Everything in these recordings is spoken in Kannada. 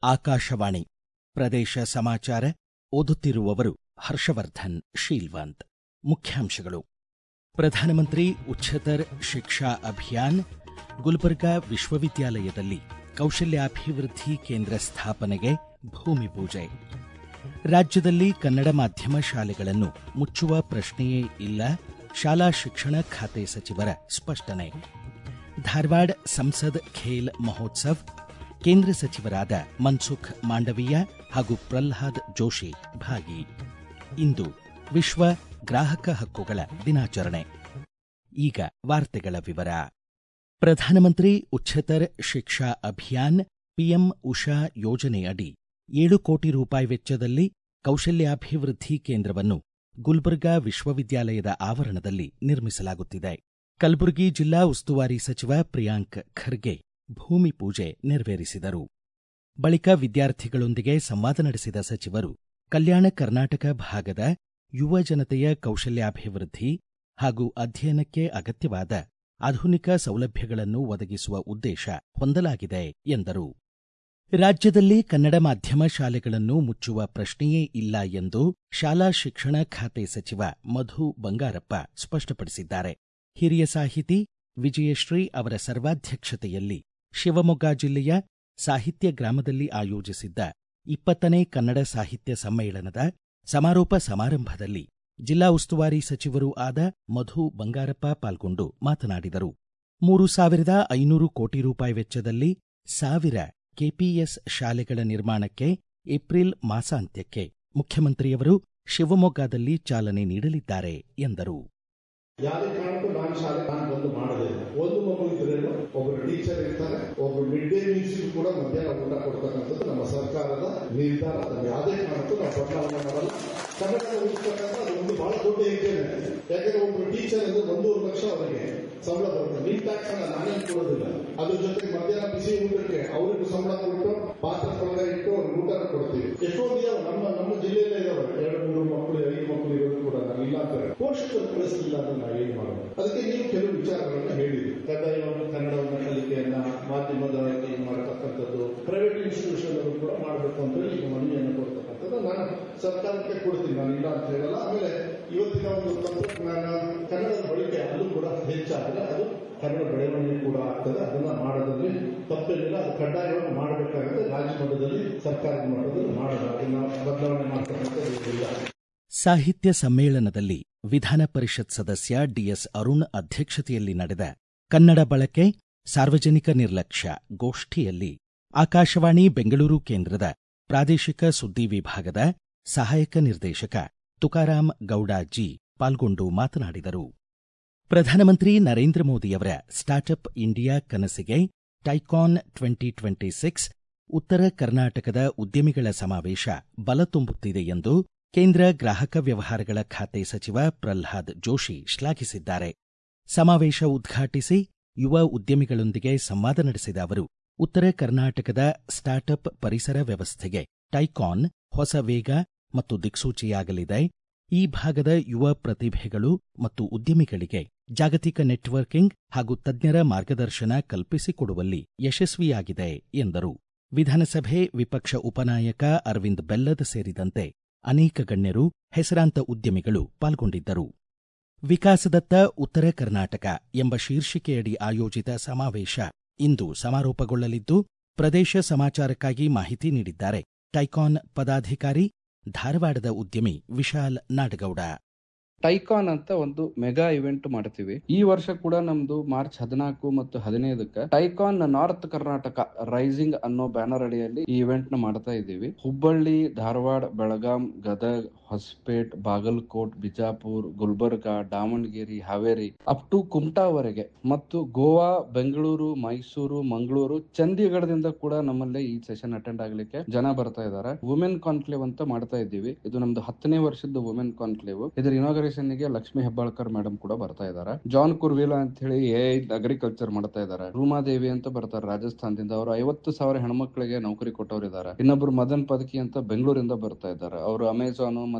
ಆಕಾಶವಾಣಿ ಪ್ರದೇಶ ಸಮಾಚಾರ ಓದುತ್ತಿರುವವರು ಹರ್ಷವರ್ಧನ್ ಶೀಲ್ವಂತ್ ಮುಖ್ಯಾಂಶಗಳು ಪ್ರಧಾನಮಂತ್ರಿ ಉಚ್ಚತರ್ ಶಿಕ್ಷಾ ಅಭಿಯಾನ್ ಗುಲ್ಬರ್ಗಾ ವಿಶ್ವವಿದ್ಯಾಲಯದಲ್ಲಿ ಕೌಶಲ್ಯಾಭಿವೃದ್ಧಿ ಕೇಂದ್ರ ಸ್ಥಾಪನೆಗೆ ಭೂಮಿ ಪೂಜೆ ರಾಜ್ಯದಲ್ಲಿ ಕನ್ನಡ ಮಾಧ್ಯಮ ಶಾಲೆಗಳನ್ನು ಮುಚ್ಚುವ ಪ್ರಶ್ನೆಯೇ ಇಲ್ಲ ಶಾಲಾ ಶಿಕ್ಷಣ ಖಾತೆ ಸಚಿವರ ಸ್ಪಷ್ಟನೆ ಧಾರವಾಡ ಸಂಸದ್ ಖೇಲ್ ಮಹೋತ್ಸವ್ ಕೇಂದ್ರ ಸಚಿವರಾದ ಮನ್ಸುಖ್ ಮಾಂಡವೀಯ ಹಾಗೂ ಪ್ರಲ್ಹಾದ್ ಜೋಶಿ ಭಾಗಿ ಇಂದು ವಿಶ್ವ ಗ್ರಾಹಕ ಹಕ್ಕುಗಳ ದಿನಾಚರಣೆ ಈಗ ವಾರ್ತೆಗಳ ವಿವರ ಪ್ರಧಾನಮಂತ್ರಿ ಉಚ್ಚತರ್ ಶಿಕ್ಷಾ ಅಭಿಯಾನ್ ಪಿಎಂ ಉಷಾ ಯೋಜನೆಯಡಿ ಏಳು ಕೋಟಿ ರೂಪಾಯಿ ವೆಚ್ಚದಲ್ಲಿ ಕೌಶಲ್ಯಾಭಿವೃದ್ಧಿ ಕೇಂದ್ರವನ್ನು ಗುಲ್ಬರ್ಗಾ ವಿಶ್ವವಿದ್ಯಾಲಯದ ಆವರಣದಲ್ಲಿ ನಿರ್ಮಿಸಲಾಗುತ್ತಿದೆ ಕಲಬುರಗಿ ಜಿಲ್ಲಾ ಉಸ್ತುವಾರಿ ಸಚಿವ ಪ್ರಿಯಾಂಕ್ ಖರ್ಗೆ ಭೂಮಿ ಪೂಜೆ ನೆರವೇರಿಸಿದರು ಬಳಿಕ ವಿದ್ಯಾರ್ಥಿಗಳೊಂದಿಗೆ ಸಂವಾದ ನಡೆಸಿದ ಸಚಿವರು ಕಲ್ಯಾಣ ಕರ್ನಾಟಕ ಭಾಗದ ಯುವ ಜನತೆಯ ಕೌಶಲ್ಯಾಭಿವೃದ್ಧಿ ಹಾಗೂ ಅಧ್ಯಯನಕ್ಕೆ ಅಗತ್ಯವಾದ ಆಧುನಿಕ ಸೌಲಭ್ಯಗಳನ್ನು ಒದಗಿಸುವ ಉದ್ದೇಶ ಹೊಂದಲಾಗಿದೆ ಎಂದರು ರಾಜ್ಯದಲ್ಲಿ ಕನ್ನಡ ಮಾಧ್ಯಮ ಶಾಲೆಗಳನ್ನು ಮುಚ್ಚುವ ಪ್ರಶ್ನೆಯೇ ಇಲ್ಲ ಎಂದು ಶಾಲಾ ಶಿಕ್ಷಣ ಖಾತೆ ಸಚಿವ ಮಧು ಬಂಗಾರಪ್ಪ ಸ್ಪಷ್ಟಪಡಿಸಿದ್ದಾರೆ ಹಿರಿಯ ಸಾಹಿತಿ ವಿಜಯಶ್ರೀ ಅವರ ಸರ್ವಾಧ್ಯಕ್ಷತೆಯಲ್ಲಿ ಶಿವಮೊಗ್ಗ ಜಿಲ್ಲೆಯ ಸಾಹಿತ್ಯ ಗ್ರಾಮದಲ್ಲಿ ಆಯೋಜಿಸಿದ್ದ ಇಪ್ಪತ್ತನೇ ಕನ್ನಡ ಸಾಹಿತ್ಯ ಸಮ್ಮೇಳನದ ಸಮಾರೋಪ ಸಮಾರಂಭದಲ್ಲಿ ಜಿಲ್ಲಾ ಉಸ್ತುವಾರಿ ಸಚಿವರೂ ಆದ ಮಧು ಬಂಗಾರಪ್ಪ ಪಾಲ್ಗೊಂಡು ಮಾತನಾಡಿದರು ಮೂರು ಸಾವಿರದ ಐನೂರು ಕೋಟಿ ರೂಪಾಯಿ ವೆಚ್ಚದಲ್ಲಿ ಸಾವಿರ ಕೆಪಿಎಸ್ ಶಾಲೆಗಳ ನಿರ್ಮಾಣಕ್ಕೆ ಏಪ್ರಿಲ್ ಮಾಸಾಂತ್ಯಕ್ಕೆ ಮುಖ್ಯಮಂತ್ರಿಯವರು ಶಿವಮೊಗ್ಗದಲ್ಲಿ ಚಾಲನೆ ನೀಡಲಿದ್ದಾರೆ ಎಂದರು ಯಾವುದೇ ಕಾರಣಕ್ಕೂ ನಾನು ಶಾಲೆ ನಾನು ಬಂದು ಮಾಡದೇ ಇಲ್ಲ ಒಂದು ಮಗು ಇದ್ರೇನು ಒಬ್ಬರು ಟೀಚರ್ ಇರ್ತಾರೆ ಒಬ್ಬರು ಮಿಡ್ ಡೇ ಮೀಲ್ಸ್ ಕೂಡ ಮಧ್ಯಾಹ್ನ ಊಟ ಕೊಡ್ತಕ್ಕಂಥದ್ದು ನಮ್ಮ ಸರ್ಕಾರದ ನಿರ್ಧಾರ ಅದನ್ನು ಯಾವುದೇ ಕಾರಣಕ್ಕೂ ನಾವು ಬದಲಾವಣೆ ಮಾಡಲ್ಲ ಕನ್ನಡ ಉಳಿಸ್ತಕ್ಕಂಥ ಅದು ಒಂದು ಬಹಳ ದೊಡ್ಡ ಹೆಜ್ಜೆನೆ ಯಾಕಂದ್ರೆ ಒಬ್ಬರು ಟೀಚರ್ ಅಂದ್ರೆ ಒಂದೂವರೆ ಲಕ್ಷ ಅವರಿಗೆ ಸಂಬಳ ಬರುತ್ತೆ ನಿಮ್ ಟ್ಯಾಕ್ಸ್ ಅನ್ನ ನಾನೇನು ಕೊಡೋದಿಲ್ಲ ಅದ್ರ ಜೊತೆಗೆ ಮಧ್ಯಾಹ್ನ ಬಿಸಿ ಊಟಕ್ಕೆ ಅವರಿಗೂ ಸಂಬಳ ಕೊಟ್ಟು ಪಾತ್ರ ಒಳಗೆ ಇಟ್ಟು ಅವ್ರಿಗೆ ಊಟ ಕೊಡ್ತೀವಿ ಎಷ್ಟೊಂದು ಇದಾವೆ ನಮ್ಮ ನಮ್ಮ ಜಿಲ್ಲೆಯಲ್ಲೇ ಇದಾವೆ ಎರಡು ಮೂರು ಮಕ್ಕಳು ಐದು ಮಕ್ಕಳು ಇರೋದು ಕೂಡ ನಾನು ಇಲ್ಲ ಅಂತಾರೆ ಪೋಷಕರು ಕಳಿಸ್ತಿಲ್ಲ ಅಂತ ನಾವು ಏನ್ ಮಾಡೋದು ಅದಕ್ಕೆ ನೀವು ಕೆಲವು ವಿಚಾರಗಳನ್ನ ಹೇಳಿದ್ರಿ ಕಡ್ಡಾಯವಾಗಿ ಕನ್ನಡವನ್ನು ಕಲಿಕೆಯನ್ನ ಮಾಧ್ಯಮದ ಇದು ಮಾಡತಕ್ಕಂಥದ್ದು ಪ್ರೈವೇಟ್ ಇನ್ಸ್ಟಿಟ್ಯೂಷನ್ ಕೂಡ ಮಾಡಬೇಕು ಅಂತ ಹೇಳಿ ಈಗ ಮನವಿಯನ್ನು ಕೊಡ್ತಕ್ಕಂಥದ್ದು ನಾನು ಸರ್ಕಾರಕ್ಕೆ ಕೊಡ್ತೀನಿ ನಾನು ಇಲ್ಲ ಅಂತ ಹೇಳಲ್ಲ ಆಮೇಲೆ ಇವತ್ತಿನ ಒಂದು ತಂತ್ರಜ್ಞಾನ ಕನ್ನಡದ ಬಳಕೆ ಅದು ಕೂಡ ಹೆಚ್ಚಾದರೆ ಅದು ಕನ್ನಡ ಬೆಳವಣಿಗೆ ಕೂಡ ಆಗ್ತದೆ ಅದನ್ನ ಮಾಡೋದ್ರಲ್ಲಿ ತಪ್ಪೇನಿಲ್ಲ ಅದು ಕಡ್ಡಾಯವಾಗಿ ಮಾಡಬೇಕಾಗುತ್ತೆ ರಾಜ್ಯ ಮಟ್ಟದಲ್ಲಿ ಸರ್ಕಾರದ ಮಟ್ಟದಲ್ಲಿ ಮಾಡೋದು ಅದನ್ನ ಬದಲಾವಣೆ ಮಾಡ್ತಕ್ಕಂಥದ್ದು ಇಲ್ಲ ಸಾಹಿತ್ಯ ಸಮ್ಮೇಳನದಲ್ಲಿ ವಿಧಾನ ಪರಿಷತ್ ಸದಸ್ಯ ಡಿಎಸ್ ಅರುಣ್ ಅಧ್ಯಕ್ಷತೆಯಲ್ಲಿ ನಡೆದ ಕನ್ನಡ ಬಳಕೆ ಸಾರ್ವಜನಿಕ ನಿರ್ಲಕ್ಷ್ಯ ಗೋಷ್ಠಿಯಲ್ಲಿ ಆಕಾಶವಾಣಿ ಬೆಂಗಳೂರು ಕೇಂದ್ರದ ಪ್ರಾದೇಶಿಕ ಸುದ್ದಿ ವಿಭಾಗದ ಸಹಾಯಕ ನಿರ್ದೇಶಕ ತುಕಾರಾಂ ಗೌಡ ಜಿ ಪಾಲ್ಗೊಂಡು ಮಾತನಾಡಿದರು ಪ್ರಧಾನಮಂತ್ರಿ ನರೇಂದ್ರ ಮೋದಿಯವರ ಸ್ಟಾರ್ಟ್ಅಪ್ ಇಂಡಿಯಾ ಕನಸಿಗೆ ಟೈಕಾನ್ ಟ್ವೆಂಟಿ ಟ್ವೆಂಟಿ ಸಿಕ್ಸ್ ಉತ್ತರ ಕರ್ನಾಟಕದ ಉದ್ಯಮಿಗಳ ಸಮಾವೇಶ ಬಲ ತುಂಬುತ್ತಿದೆ ಎಂದು ಕೇಂದ್ರ ಗ್ರಾಹಕ ವ್ಯವಹಾರಗಳ ಖಾತೆ ಸಚಿವ ಪ್ರಲ್ಹಾದ್ ಜೋಶಿ ಶ್ಲಾಘಿಸಿದ್ದಾರೆ ಸಮಾವೇಶ ಉದ್ಘಾಟಿಸಿ ಯುವ ಉದ್ಯಮಿಗಳೊಂದಿಗೆ ಸಂವಾದ ನಡೆಸಿದ ಅವರು ಉತ್ತರ ಕರ್ನಾಟಕದ ಸ್ಟಾರ್ಟ್ಅಪ್ ಪರಿಸರ ವ್ಯವಸ್ಥೆಗೆ ಟೈಕಾನ್ ಹೊಸ ವೇಗ ಮತ್ತು ದಿಕ್ಸೂಚಿಯಾಗಲಿದೆ ಈ ಭಾಗದ ಯುವ ಪ್ರತಿಭೆಗಳು ಮತ್ತು ಉದ್ಯಮಿಗಳಿಗೆ ಜಾಗತಿಕ ನೆಟ್ವರ್ಕಿಂಗ್ ಹಾಗೂ ತಜ್ಞರ ಮಾರ್ಗದರ್ಶನ ಕಲ್ಪಿಸಿಕೊಡುವಲ್ಲಿ ಯಶಸ್ವಿಯಾಗಿದೆ ಎಂದರು ವಿಧಾನಸಭೆ ವಿಪಕ್ಷ ಉಪನಾಯಕ ಅರವಿಂದ್ ಬೆಲ್ಲದ್ ಸೇರಿದಂತೆ ಅನೇಕ ಗಣ್ಯರು ಹೆಸರಾಂತ ಉದ್ಯಮಿಗಳು ಪಾಲ್ಗೊಂಡಿದ್ದರು ವಿಕಾಸದತ್ತ ಉತ್ತರ ಕರ್ನಾಟಕ ಎಂಬ ಶೀರ್ಷಿಕೆಯಡಿ ಆಯೋಜಿತ ಸಮಾವೇಶ ಇಂದು ಸಮಾರೋಪಗೊಳ್ಳಲಿದ್ದು ಪ್ರದೇಶ ಸಮಾಚಾರಕ್ಕಾಗಿ ಮಾಹಿತಿ ನೀಡಿದ್ದಾರೆ ಟೈಕಾನ್ ಪದಾಧಿಕಾರಿ ಧಾರವಾಡದ ಉದ್ಯಮಿ ವಿಶಾಲ್ ನಾಡಗೌಡ ಟೈಕಾನ್ ಅಂತ ಒಂದು ಮೆಗಾ ಇವೆಂಟ್ ಮಾಡ್ತೀವಿ ಈ ವರ್ಷ ಕೂಡ ನಮ್ದು ಮಾರ್ಚ್ ಹದಿನಾಲ್ಕು ಮತ್ತು ಹದಿನೈದಕ್ಕೆ ಟೈಕಾನ್ ನಾರ್ತ್ ಕರ್ನಾಟಕ ರೈಸಿಂಗ್ ಅನ್ನೋ ಬ್ಯಾನರ್ ಅಡಿಯಲ್ಲಿ ಈ ಇವೆಂಟ್ ನ ಮಾಡ್ತಾ ಇದ್ದೀವಿ ಹುಬ್ಬಳ್ಳಿ ಧಾರವಾಡ ಬೆಳಗಾಂ ಗದಗ್ ಹೊಸಪೇಟ್ ಬಾಗಲಕೋಟ್ ಬಿಜಾಪುರ್ ಗುಲ್ಬರ್ಗಾ ದಾವಣಗೆರೆ ಹಾವೇರಿ ಅಪ್ ಟು ಕುಮಟಾವರೆಗೆ ಮತ್ತು ಗೋವಾ ಬೆಂಗಳೂರು ಮೈಸೂರು ಮಂಗಳೂರು ಚಂಡೀಗಢದಿಂದ ಕೂಡ ನಮ್ಮಲ್ಲಿ ಈ ಸೆಷನ್ ಅಟೆಂಡ್ ಆಗ್ಲಿಕ್ಕೆ ಜನ ಬರ್ತಾ ಇದ್ದಾರೆ ವುಮೆನ್ ಕಾನ್ಕ್ಲೇವ್ ಅಂತ ಮಾಡ್ತಾ ಇದ್ದೀವಿ ಇದು ನಮ್ದು ಹತ್ತನೇ ವರ್ಷದ ವುಮೆನ್ ಕಾನ್ಕ್ಲೇವ್ ಇದರ ಇನಾಗರೇಷನ್ ಗೆ ಲಕ್ಷ್ಮಿ ಹೆಬ್ಬಾಳ್ಕರ್ ಮೇಡಮ್ ಕೂಡ ಬರ್ತಾ ಇದ್ದಾರೆ ಜಾನ್ ಕುರ್ವಿಲಾ ಅಂತ ಹೇಳಿ ಎ ಅಗ್ರಿಕಲ್ಚರ್ ಮಾಡ್ತಾ ಇದ್ದಾರೆ ರೂಮಾದೇವಿ ಅಂತ ಬರ್ತಾರೆ ರಾಜಸ್ಥಾನದಿಂದ ಅವರು ಐವತ್ತು ಸಾವಿರ ಹೆಣ್ಮಕ್ಳಿಗೆ ನೌಕರಿ ಕೊಟ್ಟವ್ರು ಇದ್ದಾರೆ ಇನ್ನೊಬ್ರು ಮದನ್ ಪದಕಿ ಅಂತ ಬೆಂಗಳೂರಿಂದ ಬರ್ತಾ ಇದ್ದಾರೆ ಅವರು ಅಮೆಝಾನ್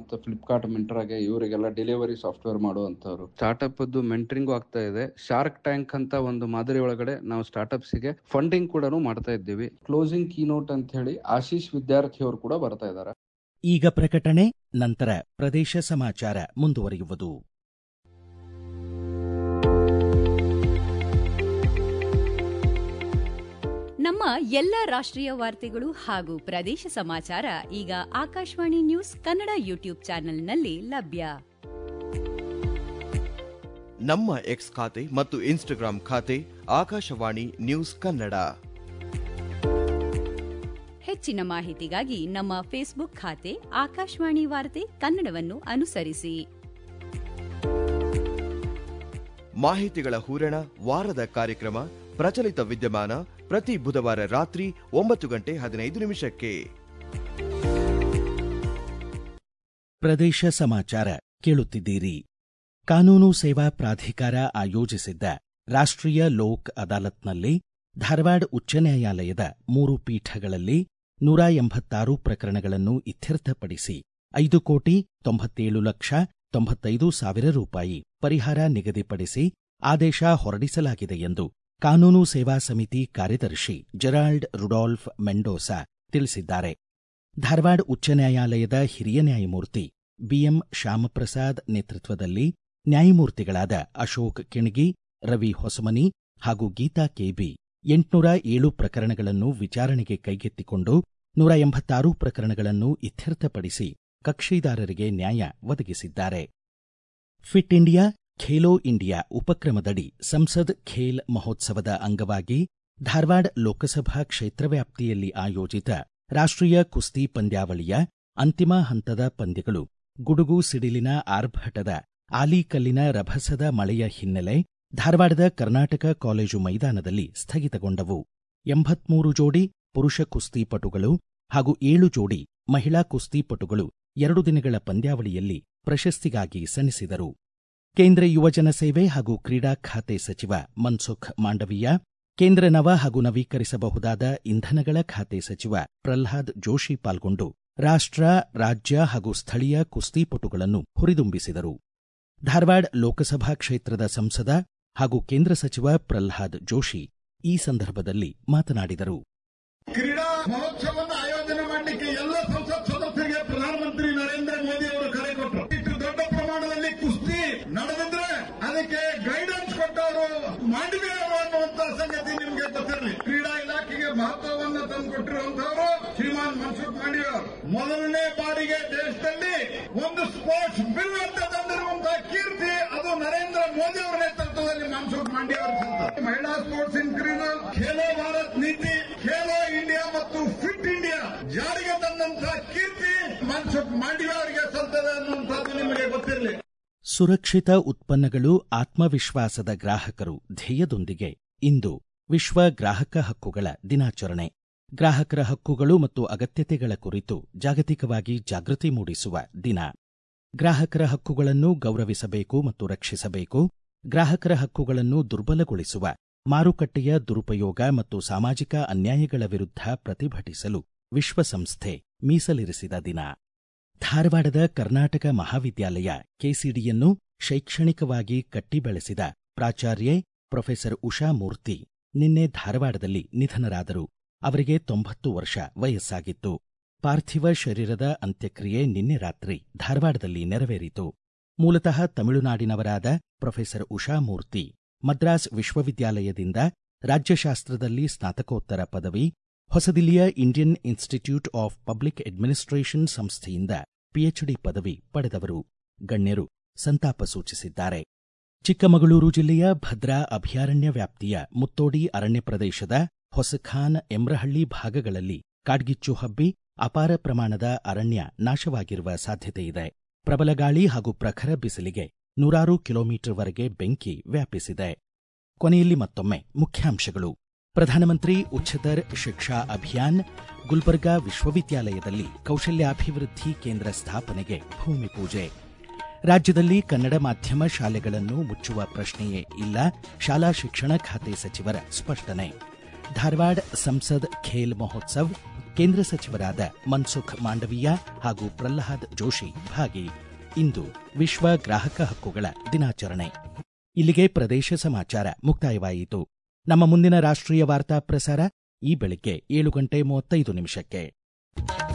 ಮತ್ತು ಫ್ಲಿಪ್ಕಾರ್ಟ್ ಮಿಂಟ್ರಾಗೆ ಇವರಿಗೆಲ್ಲ ಡೆಲಿವರಿ ಸಾಫ್ಟ್ವೇರ್ ಮಾಡುವಂತವ್ರು ಸ್ಟಾರ್ಟ್ಅಪ್ ಮೆಂಟರಿಂಗ್ ಆಗ್ತಾ ಇದೆ ಶಾರ್ಕ್ ಟ್ಯಾಂಕ್ ಅಂತ ಒಂದು ಮಾದರಿ ಒಳಗಡೆ ನಾವು ಸ್ಟಾರ್ಟ್ಅಪ್ಸ್ ಗೆ ಫಂಡಿಂಗ್ ಕೂಡ ಮಾಡ್ತಾ ಇದ್ದೀವಿ ಕ್ಲೋಸಿಂಗ್ ಕೀನೋಟ್ ಅಂತ ಹೇಳಿ ಆಶೀಶ್ ವಿದ್ಯಾರ್ಥಿ ಅವರು ಕೂಡ ಬರ್ತಾ ಇದ್ದಾರೆ ಈಗ ಪ್ರಕಟಣೆ ನಂತರ ಪ್ರದೇಶ ಸಮಾಚಾರ ಮುಂದುವರಿಯುವುದು ನಮ್ಮ ಎಲ್ಲ ರಾಷ್ಟ್ರೀಯ ವಾರ್ತೆಗಳು ಹಾಗೂ ಪ್ರದೇಶ ಸಮಾಚಾರ ಈಗ ಆಕಾಶವಾಣಿ ನ್ಯೂಸ್ ಕನ್ನಡ ಯೂಟ್ಯೂಬ್ ಚಾನೆಲ್ನಲ್ಲಿ ಲಭ್ಯ ನಮ್ಮ ಎಕ್ಸ್ ಖಾತೆ ಮತ್ತು ಇನ್ಸ್ಟಾಗ್ರಾಂ ಖಾತೆ ಆಕಾಶವಾಣಿ ನ್ಯೂಸ್ ಕನ್ನಡ ಹೆಚ್ಚಿನ ಮಾಹಿತಿಗಾಗಿ ನಮ್ಮ ಫೇಸ್ಬುಕ್ ಖಾತೆ ಆಕಾಶವಾಣಿ ವಾರ್ತೆ ಕನ್ನಡವನ್ನು ಅನುಸರಿಸಿ ಮಾಹಿತಿಗಳ ಹೂರಣ ವಾರದ ಕಾರ್ಯಕ್ರಮ ಪ್ರಚಲಿತ ವಿದ್ಯಮಾನ ಪ್ರತಿ ಬುಧವಾರ ರಾತ್ರಿ ಒಂಬತ್ತು ಗಂಟೆ ಹದಿನೈದು ನಿಮಿಷಕ್ಕೆ ಪ್ರದೇಶ ಸಮಾಚಾರ ಕೇಳುತ್ತಿದ್ದೀರಿ ಕಾನೂನು ಸೇವಾ ಪ್ರಾಧಿಕಾರ ಆಯೋಜಿಸಿದ್ದ ರಾಷ್ಟ್ರೀಯ ಲೋಕ್ ಅದಾಲತ್ನಲ್ಲಿ ಧಾರವಾಡ ಉಚ್ಚ ನ್ಯಾಯಾಲಯದ ಮೂರು ಪೀಠಗಳಲ್ಲಿ ನೂರ ಎಂಬತ್ತಾರು ಪ್ರಕರಣಗಳನ್ನು ಇತ್ಯರ್ಥಪಡಿಸಿ ಐದು ಕೋಟಿ ತೊಂಬತ್ತೇಳು ಲಕ್ಷ ತೊಂಬತ್ತೈದು ಸಾವಿರ ರೂಪಾಯಿ ಪರಿಹಾರ ನಿಗದಿಪಡಿಸಿ ಆದೇಶ ಹೊರಡಿಸಲಾಗಿದೆ ಎಂದು ಕಾನೂನು ಸೇವಾ ಸಮಿತಿ ಕಾರ್ಯದರ್ಶಿ ಜೆರಾಲ್ಡ್ ರುಡಾಲ್ಫ್ ಮೆಂಡೋಸಾ ತಿಳಿಸಿದ್ದಾರೆ ಧಾರವಾಡ ಉಚ್ಚ ನ್ಯಾಯಾಲಯದ ಹಿರಿಯ ನ್ಯಾಯಮೂರ್ತಿ ಬಿಎಂ ಶ್ಯಾಮಪ್ರಸಾದ್ ನೇತೃತ್ವದಲ್ಲಿ ನ್ಯಾಯಮೂರ್ತಿಗಳಾದ ಅಶೋಕ್ ಕಿಣಗಿ ರವಿ ಹೊಸಮನಿ ಹಾಗೂ ಗೀತಾ ಕೆಬಿ ಎಂಟುನೂರ ಏಳು ಪ್ರಕರಣಗಳನ್ನು ವಿಚಾರಣೆಗೆ ಕೈಗೆತ್ತಿಕೊಂಡು ನೂರ ಎಂಬತ್ತಾರು ಪ್ರಕರಣಗಳನ್ನು ಇತ್ಯರ್ಥಪಡಿಸಿ ಕಕ್ಷಿದಾರರಿಗೆ ನ್ಯಾಯ ಒದಗಿಸಿದ್ದಾರೆ ಫಿಟ್ ಇಂಡಿಯಾ ಖೇಲೋ ಇಂಡಿಯಾ ಉಪಕ್ರಮದಡಿ ಸಂಸದ್ ಖೇಲ್ ಮಹೋತ್ಸವದ ಅಂಗವಾಗಿ ಧಾರವಾಡ ಲೋಕಸಭಾ ಕ್ಷೇತ್ರ ವ್ಯಾಪ್ತಿಯಲ್ಲಿ ಆಯೋಜಿತ ರಾಷ್ಟ್ರೀಯ ಕುಸ್ತಿ ಪಂದ್ಯಾವಳಿಯ ಅಂತಿಮ ಹಂತದ ಪಂದ್ಯಗಳು ಗುಡುಗು ಸಿಡಿಲಿನ ಆರ್ಭಟದ ಆಲಿಕಲ್ಲಿನ ರಭಸದ ಮಳೆಯ ಹಿನ್ನೆಲೆ ಧಾರವಾಡದ ಕರ್ನಾಟಕ ಕಾಲೇಜು ಮೈದಾನದಲ್ಲಿ ಸ್ಥಗಿತಗೊಂಡವು ಎಂಬತ್ಮೂರು ಜೋಡಿ ಪುರುಷ ಕುಸ್ತಿಪಟುಗಳು ಹಾಗೂ ಏಳು ಜೋಡಿ ಮಹಿಳಾ ಕುಸ್ತಿಪಟುಗಳು ಎರಡು ದಿನಗಳ ಪಂದ್ಯಾವಳಿಯಲ್ಲಿ ಪ್ರಶಸ್ತಿಗಾಗಿ ಸೆಣಸಿದರು ಕೇಂದ್ರ ಯುವಜನ ಸೇವೆ ಹಾಗೂ ಕ್ರೀಡಾ ಖಾತೆ ಸಚಿವ ಮನ್ಸುಖ್ ಮಾಂಡವೀಯ ಕೇಂದ್ರ ನವ ಹಾಗೂ ನವೀಕರಿಸಬಹುದಾದ ಇಂಧನಗಳ ಖಾತೆ ಸಚಿವ ಪ್ರಲ್ಹಾದ್ ಜೋಶಿ ಪಾಲ್ಗೊಂಡು ರಾಷ್ಟ್ರ ರಾಜ್ಯ ಹಾಗೂ ಸ್ಥಳೀಯ ಕುಸ್ತಿಪಟುಗಳನ್ನು ಹುರಿದುಂಬಿಸಿದರು ಧಾರವಾಡ ಲೋಕಸಭಾ ಕ್ಷೇತ್ರದ ಸಂಸದ ಹಾಗೂ ಕೇಂದ್ರ ಸಚಿವ ಪ್ರಲ್ಹಾದ್ ಜೋಶಿ ಈ ಸಂದರ್ಭದಲ್ಲಿ ಮಾತನಾಡಿದರು ಕ್ರೀಡಾ ಮಹೋತ್ಸವವನ್ನು ಆಯೋಜನೆ ಮಾಡಲಿಕ್ಕೆ ಎಲ್ಲ ಸಂಸತ್ ಸದಸ್ಯರಿಗೆ ಪ್ರಧಾನಮಂತ್ರಿ ನರೇಂದ್ರ ಮೋದಿ ಅವರು ಕರೆ ಕೊಟ್ಟರು ಇಷ್ಟು ದೊಡ್ಡ ಪ್ರಮಾಣದಲ್ಲಿ ಕುಸ್ತಿ ನಡೆದಿದ್ರೆ ಅದಕ್ಕೆ ಗೈಡೆನ್ಸ್ ಕೊಟ್ಟವರು ಮಾಂಡವಿ ಅವರು ಅನ್ನುವಂತ ಸಂಗತಿ ನಿಮಗೆ ಗೊತ್ತಿರಲಿ ಕ್ರೀಡಾ ಇಲಾಖೆಗೆ ಮಹತ್ವವನ್ನು ತಂದುಕೊಟ್ಟಿರುವಂತವರು ಶ್ರೀಮಾನ್ ಮನ್ಸುಖ್ ಮಾಂಡವಿ ಅವರು ಮೊದಲನೇ ಬಾರಿಗೆ ದೇಶದಲ್ಲಿ ಒಂದು ಸ್ಪೋರ್ಟ್ಸ್ ಬಿಲ್ ಅಂತ ತಂದಿರುವಂತಹ ಕೀರ್ತಿ ಅದು ನರೇಂದ್ರ ಮೋದಿ ಅವರ ನೇತೃತ್ವದಲ್ಲಿ ಮನ್ಸುಖ್ ಮಾಂಡವಿ ಅವರು ಮಹಿಳಾ ಸ್ಪೋರ್ಟ್ಸ್ ಇನ್ಕ್ರೀಸ್ ಖೇಲೋ ಭಾರತ್ ನೀತಿ ಖೇಲೋ ಇಂಡಿಯಾ ಮತ್ತು ಫಿಟ್ ಇಂಡಿಯಾ ಜಾರಿಗೆ ತಂದಂತಹ ಕೀರ್ತಿ ಮನ್ಸುಖ್ ಮಾಂಡವಿ ಅವರಿಗೆ ಸಲ್ತದೆ ಅನ್ನುವಂಥದ್ದು ನಿಮಗೆ ಗೊತ್ತಿರಲಿ ಸುರಕ್ಷಿತ ಉತ್ಪನ್ನಗಳು ಆತ್ಮವಿಶ್ವಾಸದ ಗ್ರಾಹಕರು ಧ್ಯೇಯದೊಂದಿಗೆ ಇಂದು ವಿಶ್ವ ಗ್ರಾಹಕ ಹಕ್ಕುಗಳ ದಿನಾಚರಣೆ ಗ್ರಾಹಕರ ಹಕ್ಕುಗಳು ಮತ್ತು ಅಗತ್ಯತೆಗಳ ಕುರಿತು ಜಾಗತಿಕವಾಗಿ ಜಾಗೃತಿ ಮೂಡಿಸುವ ದಿನ ಗ್ರಾಹಕರ ಹಕ್ಕುಗಳನ್ನು ಗೌರವಿಸಬೇಕು ಮತ್ತು ರಕ್ಷಿಸಬೇಕು ಗ್ರಾಹಕರ ಹಕ್ಕುಗಳನ್ನು ದುರ್ಬಲಗೊಳಿಸುವ ಮಾರುಕಟ್ಟೆಯ ದುರುಪಯೋಗ ಮತ್ತು ಸಾಮಾಜಿಕ ಅನ್ಯಾಯಗಳ ವಿರುದ್ಧ ಪ್ರತಿಭಟಿಸಲು ವಿಶ್ವಸಂಸ್ಥೆ ಮೀಸಲಿರಿಸಿದ ದಿನ ಧಾರವಾಡದ ಕರ್ನಾಟಕ ಮಹಾವಿದ್ಯಾಲಯ ಕೆಸಿಡಿಯನ್ನು ಶೈಕ್ಷಣಿಕವಾಗಿ ಕಟ್ಟಿ ಬೆಳೆಸಿದ ಪ್ರಾಚಾರ್ಯೆ ಪ್ರೊಫೆಸರ್ ಉಷಾ ಮೂರ್ತಿ ನಿನ್ನೆ ಧಾರವಾಡದಲ್ಲಿ ನಿಧನರಾದರು ಅವರಿಗೆ ತೊಂಬತ್ತು ವರ್ಷ ವಯಸ್ಸಾಗಿತ್ತು ಪಾರ್ಥಿವ ಶರೀರದ ಅಂತ್ಯಕ್ರಿಯೆ ನಿನ್ನೆ ರಾತ್ರಿ ಧಾರವಾಡದಲ್ಲಿ ನೆರವೇರಿತು ಮೂಲತಃ ತಮಿಳುನಾಡಿನವರಾದ ಪ್ರೊಫೆಸರ್ ಉಷಾ ಮೂರ್ತಿ ಮದ್ರಾಸ್ ವಿಶ್ವವಿದ್ಯಾಲಯದಿಂದ ರಾಜ್ಯಶಾಸ್ತ್ರದಲ್ಲಿ ಸ್ನಾತಕೋತ್ತರ ಪದವಿ ಹೊಸದಿಲ್ಲಿಯ Indian institute of public administration ಸಂಸ್ಥೆಯಿಂದ ಪಿಎಚ್ಡಿ ಪದವಿ ಪಡೆದವರು ಗಣ್ಯರು ಸಂತಾಪ ಸೂಚಿಸಿದ್ದಾರೆ ಚಿಕ್ಕಮಗಳೂರು ಜಿಲ್ಲೆಯ ಭದ್ರಾ ಅಭಯಾರಣ್ಯ ವ್ಯಾಪ್ತಿಯ ಮುತ್ತೋಡಿ ಅರಣ್ಯ ಪ್ರದೇಶದ ಹೊಸಖಾನ್ ಎಮ್ರಹಳ್ಳಿ ಭಾಗಗಳಲ್ಲಿ ಕಾಡ್ಗಿಚ್ಚು ಹಬ್ಬಿ ಅಪಾರ ಪ್ರಮಾಣದ ಅರಣ್ಯ ನಾಶವಾಗಿರುವ ಸಾಧ್ಯತೆಯಿದೆ ಪ್ರಬಲ ಗಾಳಿ ಹಾಗೂ ಪ್ರಖರ ಬಿಸಿಲಿಗೆ ನೂರಾರು ಕಿಲೋಮೀಟರ್ವರೆಗೆ ಬೆಂಕಿ ವ್ಯಾಪಿಸಿದೆ ಕೊನೆಯಲ್ಲಿ ಮತ್ತೊಮ್ಮೆ ಮುಖ್ಯಾಂಶಗಳು ಪ್ರಧಾನಮಂತ್ರಿ ಉಚ್ಚತರ್ ಶಿಕ್ಷಾ ಅಭಿಯಾನ್ ಗುಲ್ಬರ್ಗಾ ವಿಶ್ವವಿದ್ಯಾಲಯದಲ್ಲಿ ಕೌಶಲ್ಯಾಭಿವೃದ್ಧಿ ಕೇಂದ್ರ ಸ್ಥಾಪನೆಗೆ ಭೂಮಿ ಪೂಜೆ ರಾಜ್ಯದಲ್ಲಿ ಕನ್ನಡ ಮಾಧ್ಯಮ ಶಾಲೆಗಳನ್ನು ಮುಚ್ಚುವ ಪ್ರಶ್ನೆಯೇ ಇಲ್ಲ ಶಾಲಾ ಶಿಕ್ಷಣ ಖಾತೆ ಸಚಿವರ ಸ್ಪಷ್ಟನೆ ಧಾರವಾಡ ಸಂಸದ್ ಖೇಲ್ ಮಹೋತ್ಸವ್ ಕೇಂದ್ರ ಸಚಿವರಾದ ಮನ್ಸುಖ್ ಮಾಂಡವೀಯ ಹಾಗೂ ಪ್ರಹ್ಲಾದ್ ಜೋಶಿ ಭಾಗಿ ಇಂದು ವಿಶ್ವ ಗ್ರಾಹಕ ಹಕ್ಕುಗಳ ದಿನಾಚರಣೆ ಇಲ್ಲಿಗೆ ಪ್ರದೇಶ ಸಮಾಚಾರ ಮುಕ್ತಾಯವಾಯಿತು ನಮ್ಮ ಮುಂದಿನ ರಾಷ್ಟ್ರೀಯ ವಾರ್ತಾ ಪ್ರಸಾರ ಈ ಬೆಳಿಗ್ಗೆ ಏಳು ಗಂಟೆ ಮೂವತ್ತೈದು ನಿಮಿಷಕ್ಕೆ